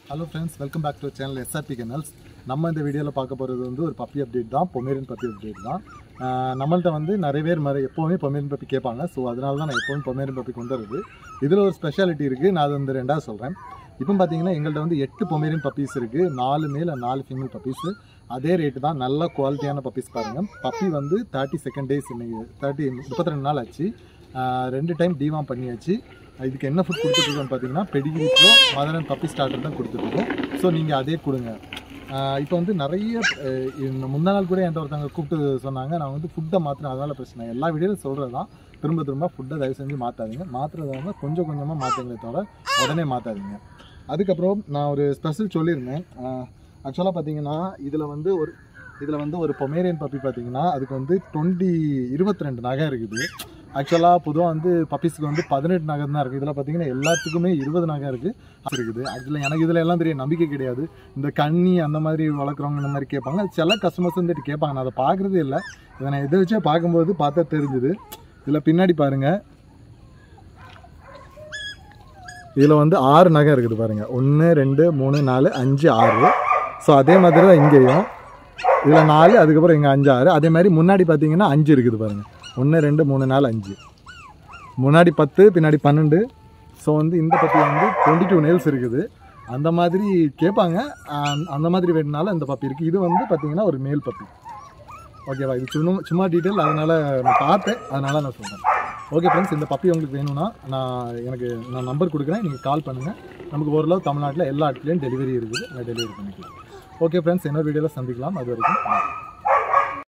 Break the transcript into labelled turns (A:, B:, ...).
A: Hello friends welcome back to channel SRP kennels நம்ம இந்த வீடியோவில் பார்க்க போகிறது வந்து ஒரு பப்பி அப்டேட் தான் பொமேரியன் பப்பி அப்டேட் தான் ஆஹ் நம்மள்ட்ட வந்து நிறைய பேர் மாதிரி எப்போவுமே பொமேரியன் பப்பி கேட்பாங்க ஸோ அதனால தான் நான் எப்போவும் பொமேரியன் பப்பி கொண்டு வருது இதில் ஒரு ஸ்பெஷாலிட்டி இருக்குது நான் அது வந்து ரெண்டாவது சொல்கிறேன் இப்போ பார்த்தீங்கன்னா எங்கள்கிட்ட வந்து எட்டு பொமேரியன் பப்பீஸ் இருக்குது நாலு மேல் நாலு ஃபீமேல் பப்பீஸு அதே ரேட்டு தான் நல்ல குவாலிட்டியான பப்பீஸ் பாருங்கள் பப்பி வந்து தேர்ட்டி செகண்ட் டேஸ் இன்னைக்கு தேர்ட்டி முப்பத்தி ரெண்டு நாள் ஆச்சு ஆஹ் ரெண்டு டைம் டிவாம் பண்ணியாச்சு இதுக்கு என்ன ஃபுட் கொடுத்துட்ருக்கோன்னு பார்த்தீங்கன்னா Pedigree Pro mother and puppy starter தான் கொடுத்துட்ருக்கோம் ஸோ நீங்கள் அதே கொடுங்க இப்போ வந்து நிறைய அஹ், இந்த முந்தா நாள் கூட என்கிட்ட ஒருத்தவங்க கூப்பிட்டு சொன்னாங்க நான் வந்து ஃபுட்டை மாற்றினேன் அதனால பிரச்சனை இல்லை. எல்லா வீடியோவில் சொல்கிறது தான் திரும்ப திரும்ப ஃபுட்டை தயவு செஞ்சு மாற்றாதீங்க மாற்றுறதா இருந்தால் கொஞ்சம் கொஞ்சமாக மாற்றுங்களே தவிர உடனே மாற்றாதீங்க அதுக்கப்புறம் நான் ஒரு ஸ்பெஷல் சொல்லியிருந்தேன் ஆக்சுவலாக பார்த்தீங்கன்னா இதில் வந்து ஒரு இதில் வந்து ஒரு பொமேரியன் பப்பி பார்த்தீங்கன்னா அதுக்கு வந்து டுவெண்ட்டி இருபத்தி ரெண்டு நகை இருக்குது ஆக்சுவலாக பொதுவாக வந்து பப்பீஸ்க்கு வந்து பதினெட்டு நகை தான் இருக்குது இதில் பார்த்தீங்கன்னா எல்லாத்துக்குமே இருபது நகை இருக்குது இருக்குது ஆக்சுவலாக எனக்கு இதில் எல்லாம் தெரிய நம்பிக்கை கிடையாது இந்த கண்ணி அந்த மாதிரி வளர்க்குறவங்க இந்த மாதிரி கேட்பாங்க சில கஸ்டமர்ஸ் வந்துட்டு கேட்பாங்க நான் அதை பார்க்குறதே இல்லை இதை நான் இதை வச்சே பார்க்கும்போது பார்த்தா தெரிஞ்சுது இதில் பின்னாடி பாருங்கள் இதில் வந்து ஆறு நகை இருக்குது பாருங்கள் ஒன்று ரெண்டு மூணு நாலு அஞ்சு ஆறு ஸோ அதே மாதிரி தான் இங்கேயும் இதில் நாலு அதுக்கப்புறம் இங்கே அஞ்சு ஆறு அதே மாதிரி முன்னாடி பார்த்தீங்கன்னா அஞ்சு இருக்குது பாருங்கள் ஒன்று ரெண்டு மூணு நாலு அஞ்சு முன்னாடி பத்து பின்னாடி பன்னெண்டு ஸோ வந்து இந்த பப்பி வந்து டுவெண்ட்டி டூ நெயில்ஸ் இருக்குது அந்த மாதிரி கேட்பாங்க அந்த- அந்த மாதிரி வேணுனால இந்த பப்பி இருக்குது இது வந்து பார்த்தீங்கன்னா ஒரு மேல் பப்பி ஓகேவா இது சும்மா சும்மா டீட்டெயில் அதனால் நான் பார்த்தேன் அதனால் நான் சொல்கிறேன் ஓகே ஃப்ரெண்ட்ஸ் இந்த பப்பி உங்களுக்கு வேணும்னா நான் எனக்கு நான் நம்பர் கொடுக்குறேன் நீங்கள் கால் பண்ணுங்கள் நமக்கு ஓரளவு தமிழ்நாட்டில் எல்லா இடத்துலையும் டெலிவரி இருக்குது நான் டெலிவரி பண்ணிக்கலாம் ஓகே ஃப்ரெண்ட்ஸ் இன்னொரு வீடியோவில் சந்திக்கலாம் அது வரைக்கும் bye.